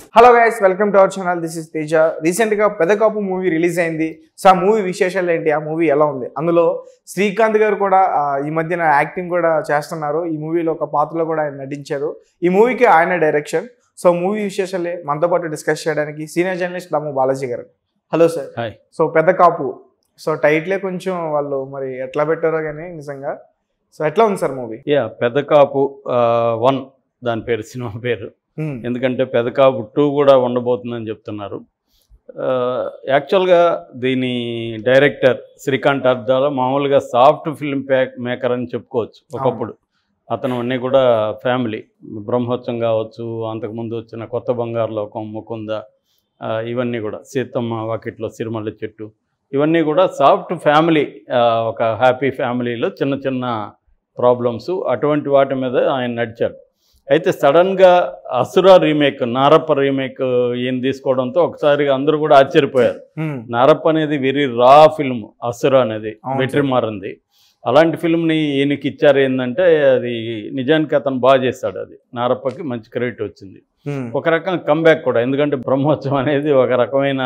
Hello guys welcome to our channel this is Teja recent గా Pedakapu movie release అయింది so ఆ movie విశేషాలు ఏంటి ఆ మూవీ ఎలా ఉంది అందులో శ్రీకాంత్ గారు కూడా ఆ, ఈ మధ్యన యాక్టింగ్ కూడా చేస్తున్నారు ఈ మూవీలో ఒక పాత్రలో కూడా ఆయన నటించారు ఈ మూవీకి ఆయన డైరెక్షన్ సో మూవీ విశేషాలే మనతో పాటు డిస్కస్ చేయడానికి senior journalist Damu Balaji garu hello sir hi so Pedakapu so టైటిలే కొంచెం వాళ్ళు మరి ఎట్లా పెట్టారో కానీ నిజంగా సో ఎట్లా ఉంది sir movie yeah Pedakapu one దాని పేరు సినిమా పేరు ఎందుకంటే పెదకాపు టూ కూడా ఉండబోతుందని చెప్తున్నారు ఆ, యాక్చువల్గా దీని డైరెక్టర్ శ్రీకాంత్ అర్దాల మామూలుగా సాఫ్ట్ ఫిల్మ్ ప్యాక్ మేకర్ అని చెప్పుకోవచ్చు ఒకప్పుడు అతను అన్నీ కూడా ఫ్యామిలీ బ్రహ్మోత్సవం కావచ్చు అంతకుముందు వచ్చిన కొత్త బంగారు లోకం ముకుంద ఆ, ఇవన్నీ కూడా సీతమ్మ వాకిట్లో సిరిమల్ల చెట్టు ఇవన్నీ కూడా సాఫ్ట్ ఫ్యామిలీ ఆ, ఒక హ్యాపీ ఫ్యామిలీలో చిన్న చిన్న ప్రాబ్లమ్స్ అటువంటి వాటి మీద ఆయన నడిచారు అయితే సడన్గా అసుర రీమేక్ నారప్ప రీమేక్ ఈయన తీసుకోవడంతో ఒకసారి అందరూ కూడా ఆశ్చర్యపోయారు నారప్ప అనేది వెరీ రా ఫిల్మ్ అసుర అనేది అవును వెట్రిమారింది అలాంటి ఫిల్మ్ని ఈయనకి ఇచ్చారు ఏంటంటే అది నిజానికి అతను బాగా చేస్తాడు అది నారప్పకి మంచి క్రెడిట్ వచ్చింది ఒక రకం కంబ్యాక్ కూడా ఎందుకంటే బ్రహ్మోత్సవం అనేది ఒక రకమైన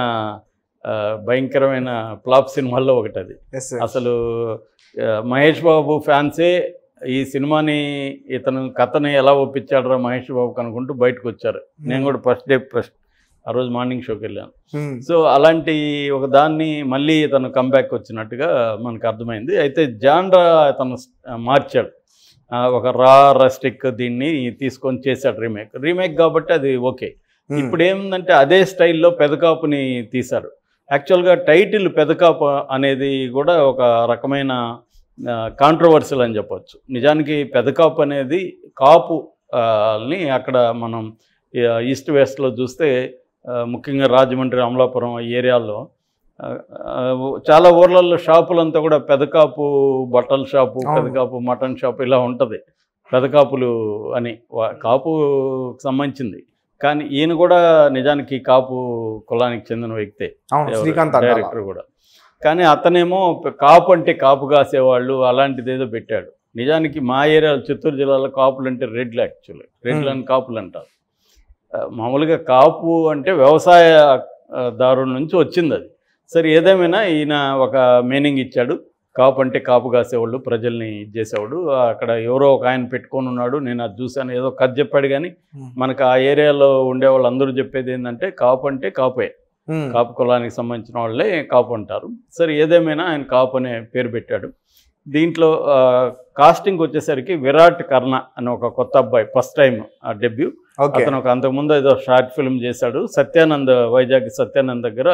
ఆ, భయంకరమైన ఫ్లాప్ సినిమాల్లో ఒకటి అది ఎస్ అసలు ఆ, మహేష్ బాబు ఫ్యాన్సే ఈ సినిమాని ఇతను కథని ఎలా ఒప్పించాడరా మహేష్ బాబుకి అనుకుంటూ బయటకు వచ్చారు నేను కూడా ఫస్ట్ డే ఫస్ట్ ఆ రోజు మార్నింగ్ షోకి వెళ్ళాను సో అలాంటి ఒక దాన్ని మళ్ళీ ఇతను కంబ్యాక్ వచ్చినట్టుగా మనకు అర్థమైంది అయితే జాన్రా అతను మార్చాడు ఆ, ఒక రా రస్టిక్ దీన్ని తీసుకొని చేశాడు రీమేక్ రీమేక్ కాబట్టి అది ఓకే ఇప్పుడు ఏముందంటే అదే స్టైల్లో పెదకాపుని తీశారు యాక్చువల్గా టైటిల్ పెదకాపు అనేది కూడా ఒక రకమైన కాంట్రవర్షియల్ అని చెప్పొచ్చు నిజానికి పెదకాపు అనేది కాపు ఆ, ని అక్కడ మనం ఈ, ఈస్ట్ వెస్ట్లో చూస్తే ఆ, ముఖ్యంగా రాజమండ్రి అమలాపురం ఈ ఏరియాల్లో ఆ, ఆ, చాలా ఊర్లలో షాపులంతా కూడా పెదకాపు బట్టల షాపు అవును. పెదకాపు మటన్ షాపు ఇలా ఉంటుంది పెదకాపులు అని వా- కాపుకు సంబంధించింది కానీ ఈయన కూడా నిజానికి కాపు కులానికి చెందిన వ్యక్తే అవును ఎవరు? శ్రీకాంత్ అడ్డాల. డైరెక్టర్ కూడా కానీ అతనేమో ప- కాపు అంటే కాపు కాసేవాళ్ళు అలాంటిది ఏదో పెట్టాడు నిజానికి మా ఏరియా చిత్తూరు జిల్లాలో కాపులు అంటే రెడ్లు యాక్చువల్లీ రెడ్లు అని కాపులు అంటారు ఆ, మామూలుగా కాపు అంటే వ్యవసాయ ఆ, దారుల నుంచి వచ్చింది అది సరే ఏదేమైనా ఈయన ఒక మీనింగ్ ఇచ్చాడు కాపు అంటే కాపు కాసేవాళ్ళు ప్రజల్ని ఇది చేసేవాడు అక్కడ ఎవరో ఒక ఆయన పెట్టుకొని ఉన్నాడు నేను అది చూశాను ఏదో కథ చెప్పాడు కానీ మనకు ఆ ఏరియాలో ఉండే వాళ్ళు అందరూ చెప్పేది ఏంటంటే కాపు అంటే కాపే ఉమ్. కాపు కులానికి సంబంధించిన వాళ్ళే కాపు అంటారు సరే ఏదేమైనా ఆయన కాపు అనే పేరు పెట్టాడు దీంట్లో ఆ, కాస్టింగ్ వచ్చేసరికి విరాట్ కర్ణ అని ఒక కొత్త అబ్బాయి ఫస్ట్ టైం ఆ డెబ్యూ ఓకే అతను ఒక అంతకుముందు ఏదో షార్ట్ ఫిల్మ్ చేశాడు సత్యానంద్ వైజాగ్ సత్యానంద్ దగ్గర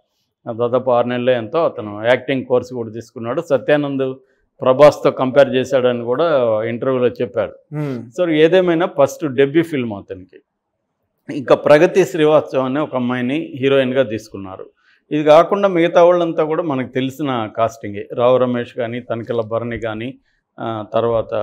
దాదాపు ఆరు నెలలే ఎంతో అతను యాక్టింగ్ కోర్స్ కూడా తీసుకున్నాడు సత్యానంద్ ప్రభాస్తో కంపేర్ చేశాడని కూడా ఇంటర్వ్యూలో చెప్పాడు ఉమ్. సో ఏదేమైనా ఫస్ట్ డెబ్యూ ఫిల్మ్ అతనికి ఇంకా ప్రగతి శ్రీవాస్తవ్ అనే ఒక అమ్మాయిని హీరోయిన్గా తీసుకున్నారు ఇది కాకుండా మిగతా వాళ్ళంతా కూడా మనకు తెలిసిన కాస్టింగే రావు రమేష్ కానీ తనికెల భరణి కానీ ఆ, తర్వాత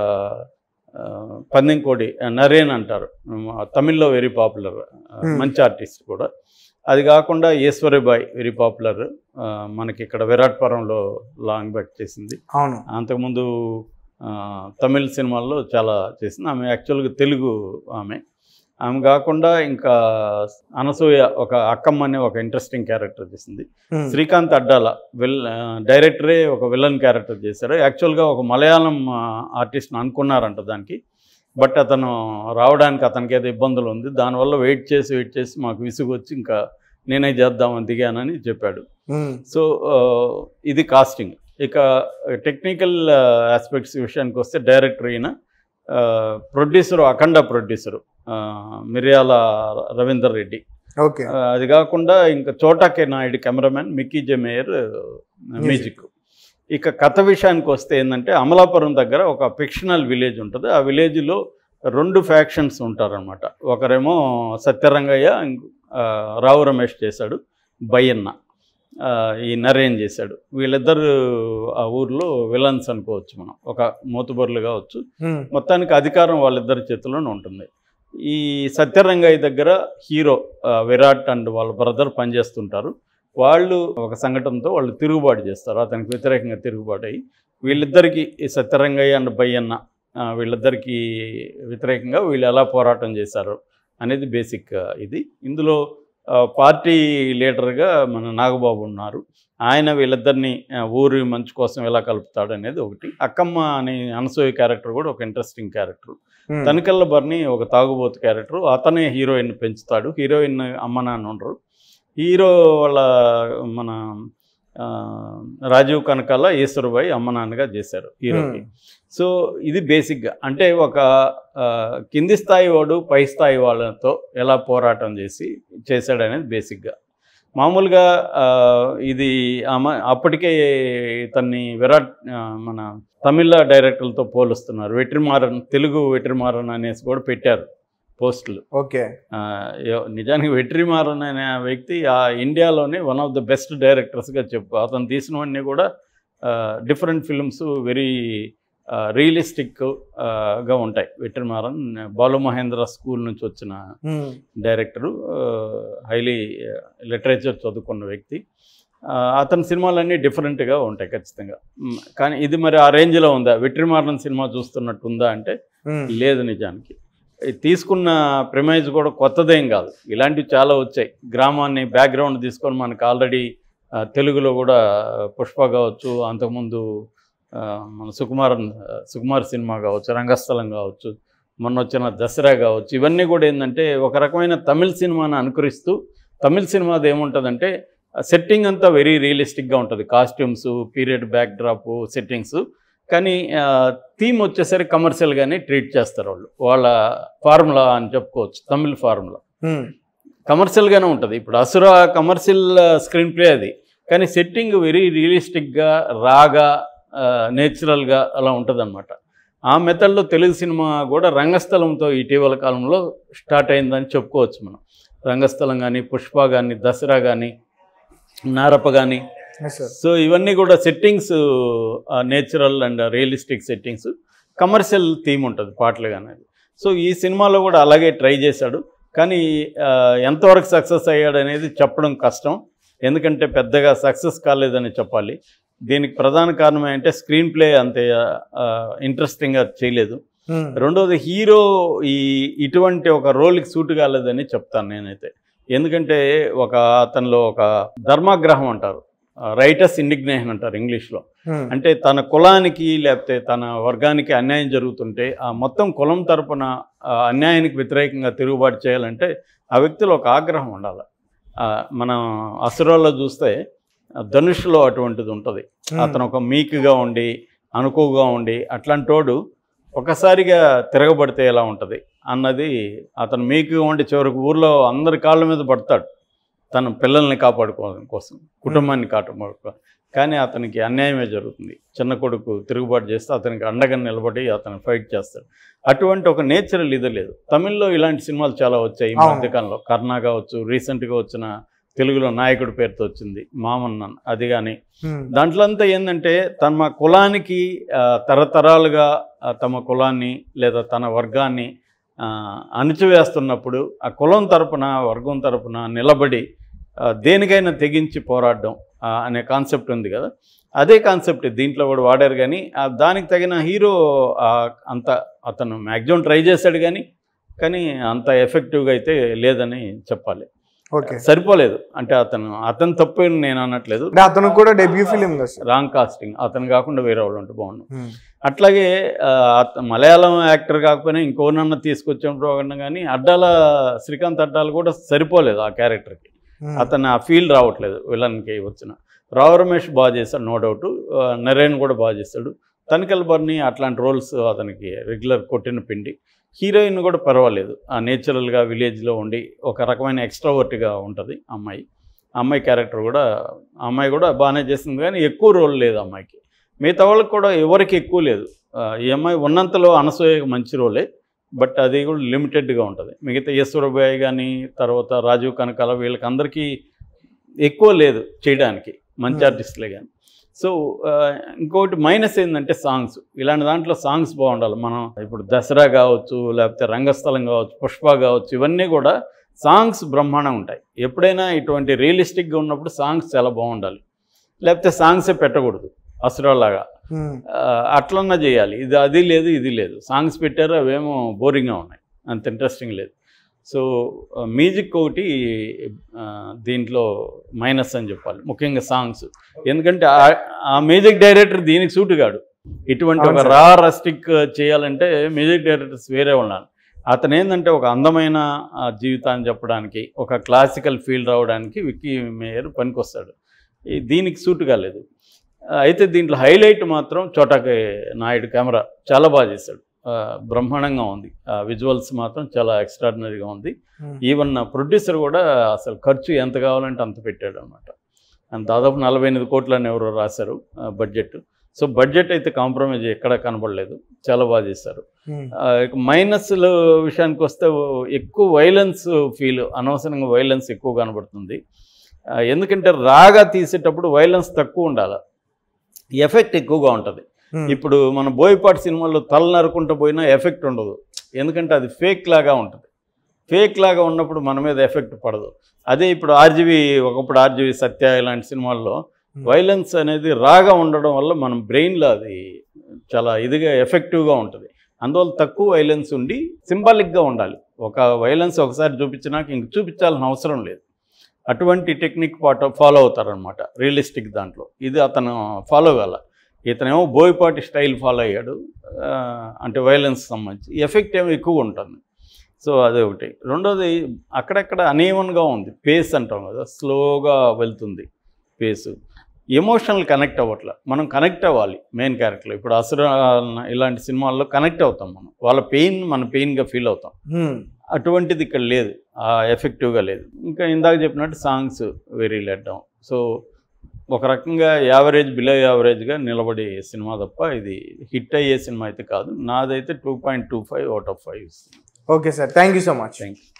ఆ, పందెంకోడి ఆ, నరేన్ అంటారు ఉమ్, తమిళ్లో వెరీ పాపులర్ Hmm. మంచి ఆర్టిస్ట్ కూడా అది కాకుండా ఈశ్వరిబాయ్ వెరీ పాపులర్ మనకి ఇక్కడ విరాట్పురంలో లాంగ్ బ్యాక్ చేసింది అవును అంతకుముందు ఆ, తమిళ్ సినిమాల్లో చాలా చేసింది ఆమె యాక్చువల్గా తెలుగు ఆమె ఆమె కాకుండా ఇంకా అనసూయ ఒక అక్కమ్మ అనే ఒక ఇంట్రెస్టింగ్ క్యారెక్టర్ చేసింది ఉమ్. శ్రీకాంత్ అడ్డాల విల్ ఆ, డైరెక్టరే ఒక విలన్ క్యారెక్టర్ చేశారు యాక్చువల్గా ఒక మలయాళం ఆర్టిస్ట్ని అనుకున్నారంట దానికి బట్ అతను రావడానికి అతనికి ఏదో ఇబ్బందులు ఉంది దానివల్ల వెయిట్ చేసి వెయిట్ చేసి మాకు విసుగు వచ్చి ఇంకా నేనే చేద్దామని దిగానని చెప్పాడు ఉమ్. సో ఆ, ఇది కాస్టింగ్ ఇక టెక్నికల్ ఆస్పెక్ట్స్ విషయానికి వస్తే డైరెక్టర్ ఈయన producer Akhanda producer Miryala Ravinder Reddy okay ఆ, అది కాకుండా ఇంకా Chota K Naidu cameraman Mickey J Meyer music ఇక కథ విషయానికి వస్తే ఏంటంటే అమలాపురం దగ్గర ఒక ఫిక్షనల్ విలేజ్ ఉంటుంది ఆ విలేజ్లో రెండు ఫ్యాక్షన్స్ ఉంటారనమాట ఒకరేమో సత్యరంగయ్య ఇంకో- ఆ, రావు రమేష్ చేశాడు బయ్యన్న ఆ, ఈ నరేన్ చేశాడు వీళ్ళిద్దరు ఆ ఊర్లో విలన్స్ అనుకోవచ్చు మనం ఒక మూతుబరులు కావచ్చు ఉమ్. మొత్తానికి అధికారం వాళ్ళిద్దరి చేతిలోనే ఉంటుంది ఈ సత్యరంగయ్య దగ్గర హీరో ఆ, విరాట్ అండ్ వాళ్ళ బ్రదర్ పనిచేస్తుంటారు వాళ్ళు ఒక సంఘటనతో వాళ్ళు తిరుగుబాటు చేస్తారు అతనికి వ్యతిరేకంగా తిరుగుబాటు అయ్యి వీళ్ళిద్దరికి ఈ సత్యరంగయ్య అండ్ బయ్యన్న ఆ, వీళ్ళిద్దరికీ వ్యతిరేకంగా వీళ్ళు ఎలా పోరాటం చేశారు అనేది బేసిక్ ఇది ఇందులో ఆ, పార్టీ లీడర్గా మన నాగబాబు ఉన్నారు ఆయన వీళ్ళిద్దరిని ఆ, ఊరి మంచి కోసం ఎలా కలుపుతాడు అనేది ఒకటి అక్కమ్మ అనే అనసూయ క్యారెక్టర్ కూడా ఒక interesting character um. Tanikella Bharani ఒక తాగుబోతు క్యారెక్టర్ అతనే హీరోయిన్ పెంచుతాడు హీరోయిన్ అమ్మ నాన్న ఉండరు హీరో వాళ్ళ మన ఆ, రాజీవ్ కనకాల ఈశ్వరబాయి అమ్మ నాన్నగా చేశారు హీరోకి ఉమ్. సో ఇది బేసిక్గా అంటే ఒక ఆ, కింది స్థాయి వాడు పై స్థాయి వాళ్ళతో ఎలా పోరాటం చేసి చేశాడు అనేది బేసిక్గా మామూలుగా ఆ, ఇది అమ అప్పటికే ఇతన్ని విరాట్ ఆ, మన తమిళ డైరెక్టర్లతో పోలుస్తున్నారు వెట్రిమారన్ తెలుగు వెట్రిమారన్ అనేసి కూడా పెట్టారు పోస్టులు ఓకే ఆ, ఎవ- నిజానికి వెట్రిమారన్ అనే వ్యక్తి ఆ ఇండియాలోనే వన్ ఆఫ్ ద బెస్ట్ డైరెక్టర్స్గా చెప్పు అతను తీసినవన్నీ కూడా డిఫరెంట్ ఫిల్మ్స్ వెరీ రియలిస్టిక్గా ఉంటాయి వెట్రిమారన్ బాలు మహేంద్ర స్కూల్ నుంచి వచ్చిన ఉమ్. డైరెక్టరు హైలీ లిటరేచర్ చదువుకున్న వ్యక్తి ఆ, అతని సినిమాలన్నీ డిఫరెంట్గా ఉంటాయి ఖచ్చితంగా మ్, కానీ ఇది మరి ఆ రేంజ్లో ఉందా వెట్రిమారన్ సినిమా చూస్తున్నట్టు ఉందా అంటే ఉమ్. లేదు నిజానికి ఈ తీసుకున్న ప్రిమైజ్ కూడా కొత్తదేం కాదు ఇలాంటివి చాలా వచ్చాయి గ్రామాన్ని బ్యాక్గ్రౌండ్ తీసుకొని మనకు ఆల్రెడీ తెలుగులో కూడా పుష్ప కావచ్చు అంతకుముందు ఆ, మన సుకుమారన్ సుకుమార్ సినిమా కావచ్చు రంగస్థలం కావచ్చు మొన్న వచ్చిన దసరా కావచ్చు ఇవన్నీ కూడా ఏంటంటే ఒక రకమైన తమిళ్ సినిమాని అనుకరిస్తూ తమిళ్ సినిమాది ఏముంటుందంటే సెట్టింగ్ అంతా వెరీ రియలిస్టిక్గా ఉంటుంది costumes period backdrop settings కానీ థీమ్ వచ్చేసరికి కమర్షియల్గానే ట్రీట్ చేస్తారు వాళ్ళు వాళ్ళ ఫార్ములా అని చెప్పుకోవచ్చు తమిళ్ ఫార్ములా ఉమ్. కమర్షియల్గానే ఉంటుంది ఇప్పుడు అసుర కమర్షియల్ స్క్రీన్ ప్లే అది కానీ సెట్టింగ్ వెరీ రియలిస్టిక్గా రాగా నేచురల్గా అలా ఉంటుంది అనమాట ఆ మెథడ్లో తెలుగు సినిమా కూడా రంగస్థలంతో ఇటీవల కాలంలో స్టార్ట్ అయిందని చెప్పుకోవచ్చు మనం రంగస్థలం కానీ పుష్ప కానీ దసరా కానీ నారప కానీ Yes, sir. సో ఇవన్నీ కూడా settings natural and realistic settings commercial theme ఉంటుంది పాటలు కానీ సో ఈ సినిమాలో కూడా అలాగే ట్రై చేశాడు కానీ ఆ, ఎంతవరకు సక్సెస్ అయ్యాడు అనేది చెప్పడం కష్టం ఎందుకంటే పెద్దగా సక్సెస్ కాలేదని చెప్పాలి దీనికి ప్రధాన కారణం ఏంటంటే స్క్రీన్ ప్లే అంత ఇంట్రెస్టింగ్గా చేయలేదు ఉమ్. రెండోది హీరో ఈ ఇటువంటి ఒక రోల్కి సూట్ కాలేదని చెప్తాను నేనైతే ఎందుకంటే ఒక అతనిలో ఒక ధర్మాగ్రహం అంటారు రైటర్స్ ఇండిగ్నేషన్ అంటారు ఇంగ్లీష్లో ఉమ్. అంటే తన కులానికి లేకపోతే తన వర్గానికి అన్యాయం జరుగుతుంటే ఆ మొత్తం కులం తరపున ఆ అన్యాయానికి వ్యతిరేకంగా తిరుగుబాటు చేయాలంటే ఆ వ్యక్తిలో ఒక ఆగ్రహం ఉండాలి ఆ, మనం అసురాల్లో చూస్తే ఆ ధనుష్లో అటువంటిది ఉంటుంది ఉమ్. అతను ఒక మీక్గా ఉండి అనుకువగా ఉండి అట్లాంటోడు ఒకసారిగా తిరగబడితే ఎలా ఉంటుంది అన్నది అతను మీకుగా ఉండి చివరికి ఊర్లో అందరి కాళ్ళ మీద పడతాడు తన పిల్లల్ని కాపాడుకోవడం కోసం కుటుంబాన్ని కాపాడుకో కానీ అతనికి అన్యాయమే జరుగుతుంది చిన్న కొడుకు తిరుగుబాటు చేస్తే అతనికి అండగా నిలబడి అతను ఫైట్ చేస్తాడు అటువంటి ఒక నేచురల్ ఇది లేదు తమిళ్లో ఇలాంటి సినిమాలు చాలా వచ్చాయి ఈ అవును. మధ్యకాలంలో కర్ణ కావచ్చు రీసెంట్గా వచ్చిన తెలుగులో నాయకుడి పేరుతో వచ్చింది మామన్నన్ అది కానీ ఉమ్. దాంట్లో అంతా ఏంటంటే తమ కులానికి ఆ, తరతరాలుగా ఆ, తమ కులాన్ని లేదా తన వర్గాన్ని ఆ, అణిచివేస్తున్నప్పుడు ఆ కులం తరపున వర్గం తరపున నిలబడి ఆ, దేనికైనా తెగించి పోరాడడం ఆ, అనే కాన్సెప్ట్ ఉంది కదా అదే కాన్సెప్ట్ దీంట్లో కూడా వాడారు కానీ ఆ, దానికి తగిన హీరో ఆ, అంత అతను మ్యాక్సిమం ట్రై చేశాడు కానీ కానీ అంత ఎఫెక్టివ్గా అయితే లేదని చెప్పాలి ఓకే సరిపోలేదు అంటే అతను అతను తప్పు అని నేను అనట్లేదు అంటే అతనికి కూడా డెబ్యూ ఫిలిం కదా సార్ రాంగ్ కాస్టింగ్ అతను కాకుండా వేరే వాళ్ళు ఉంటే బాగుండు ఉమ్. అట్లాగే ఆ, అత- మలయాళం యాక్టర్ కాకపోయినా ఇంకోనన్నా తీసుకొచ్చినప్పుడు కానీ అడ్డాల శ్రీకాంత్ అడ్డాల కూడా సరిపోలేదు ఆ క్యారెక్టర్కి ఉమ్. అతను ఆ ఫీల్ రావట్లేదు విలన్కి వచ్చిన రావు రమేష్ బాగా చేస్తాడు నో డౌట్ నరేన్ కూడా బాగా చేస్తాడు తనికల్ బర్ని అట్లాంటి రోల్స్ అతనికి రెగ్యులర్ కొట్టిన పిండి హీరోయిన్ కూడా పర్వాలేదు ఆ నేచురల్గా విలేజ్లో ఉండి ఒక రకమైన ఎక్స్ట్రావర్ట్గా ఉంటుంది అమ్మాయి ఆ అమ్మాయి క్యారెక్టర్ కూడా ఆ అమ్మాయి కూడా బాగానే చేస్తుంది కానీ ఎక్కువ రోల్ లేదు అమ్మాయికి మిగతా వాళ్ళకి కూడా ఎవరికి ఎక్కువ లేదు ఆ, ఈ అమ్మాయి ఉన్నంతలో అనసూయ మంచి రోలే బట్ అది కూడా లిమిటెడ్గా ఉంటుంది మిగతా ఈశ్వరబాయ్ కానీ తర్వాత రాజీవ్ కనకాల వీళ్ళకి అందరికీ ఎక్కువ లేదు చేయడానికి మంచి Hmm. ఆర్టిస్టులే కానీ సో ఆ, ఇంకోటి మైనస్ ఏంటంటే సాంగ్స్ ఇలాంటి దాంట్లో సాంగ్స్ బాగుండాలి మనం ఇప్పుడు దసరా కావచ్చు లేకపోతే రంగస్థలం కావచ్చు పుష్ప కావచ్చు ఇవన్నీ కూడా సాంగ్స్ బ్రహ్మాండంగా ఉంటాయి ఎప్పుడైనా ఇటువంటి రియలిస్టిక్గా ఉన్నప్పుడు సాంగ్స్ చాలా బాగుండాలి లేకపోతే సాంగ్సే పెట్టకూడదు అసురాలాగా ఉమ్. ఆ, అట్లన్నా చేయాలి ఇది అది లేదు ఇది లేదు సాంగ్స్ పెట్టారు అవేమో బోరింగ్గా ఉన్నాయి అంత ఇంట్రెస్టింగ్ లేదు సో మ్యూజిక్ ఒకటి ఆ, దీంట్లో మైనస్ అని చెప్పాలి ముఖ్యంగా సాంగ్స్ ఎందుకంటే ఆ- ఆ మ్యూజిక్ డైరెక్టర్ దీనికి సూట్ కాడు ఇటువంటి అవును ఒక సార్. రా రస్టిక్ చేయాలంటే మ్యూజిక్ డైరెక్టర్స్ వేరే ఉండాలి అతను ఏంటంటే ఒక అందమైన ఆ, జీవితాన్ని చెప్పడానికి ఒక క్లాసికల్ ఫీల్ రావడానికి విక్కీ మేయర్ పనికొస్తాడు ఈ దీనికి సూట్ కాలేదు ఆ, అయితే దీంట్లో హైలైట్ మాత్రం చోటాకి నాయుడు కెమెరా చాలా బాగా చేశాడు ఆ, బ్రహ్మాండంగా ఉంది విజువల్స్ మాత్రం చాలా ఎక్స్ట్రాడినరీగా ఉంది ఈవెన్ ప్రొడ్యూసర్ కూడా అసలు ఖర్చు ఎంత కావాలంటే అంత పెట్టాడు అనమాట దాదాపు నలభై ఎనిమిది కోట్లని ఎవరో రాశారు బడ్జెట్ సో బడ్జెట్ అయితే కాంప్రమైజ్ ఎక్కడ కనబడలేదు చాలా బాగా చేశారు మైనస్ల విషయానికి వస్తే ఎక్కువ వైలెన్స్ ఫీల్ అనవసరంగా వైలెన్స్ ఎక్కువ కనబడుతుంది ఆ, ఎందుకంటే రాగా తీసేటప్పుడు వైలెన్స్ తక్కువ ఉండాలి ఎఫెక్ట్ ఎక్కువగా ఉంటుంది ఇప్పుడు మన బోయపాటి సినిమాల్లో తల నరుకుంటూ పోయినా ఎఫెక్ట్ ఉండదు ఎందుకంటే అది ఫేక్ లాగా ఉంటుంది ఫేక్ లాగా ఉన్నప్పుడు మన మీద ఎఫెక్ట్ పడదు అదే ఇప్పుడు ఆర్జీవి ఒకప్పుడు ఆర్జీవి సత్య ఇలాంటి సినిమాల్లో వైలెన్స్ అనేది రాగా ఉండడం వల్ల మనం బ్రెయిన్లో అది చాలా ఇదిగా ఎఫెక్టివ్గా ఉంటుంది అందువల్ల తక్కువ వైలెన్స్ ఉండి సింబాలిక్గా ఉండాలి ఒక వైలెన్స్ ఒకసారి చూపించినాక ఇంక చూపించాల్సిన అవసరం లేదు అటువంటి టెక్నిక్ పాట ఫాలో అవుతారనమాట రియలిస్టిక్ దాంట్లో ఇది అతను ఫాలో కాల ఇతనేమో బోయపాటి స్టైల్ ఫాలో అయ్యాడు ఆ, అంటే వైలెన్స్ సంబంధించి ఎఫెక్ట్ ఏమో ఎక్కువ ఉంటుంది సో అదే ఒకటి రెండోది అక్కడక్కడ అనేవన్గా ఉంది పేస్ అంటాం కదా స్లోగా వెళ్తుంది పేసు ఎమోషనల్ కనెక్ట్ అవ్వట్లే మనం కనెక్ట్ అవ్వాలి మెయిన్ క్యారెక్టర్ ఇప్పుడు అసుర ఇలాంటి సినిమాల్లో కనెక్ట్ అవుతాం మనం వాళ్ళ పెయిన్ మన పెయిన్గా ఫీల్ అవుతాం అటువంటిది ఇక్కడ లేదు ఆ ఎఫెక్టివ్గా లేదు ఇంకా ఇందాక చెప్పినట్టు songs very let down so ఒక రకంగా యావరేజ్ బిలో యావరేజ్గా నిలబడే సినిమా తప్ప ఇది హిట్ అయ్యే సినిమా అయితే కాదు నాదైతే two point two five out of five okay sir thank you so much thank you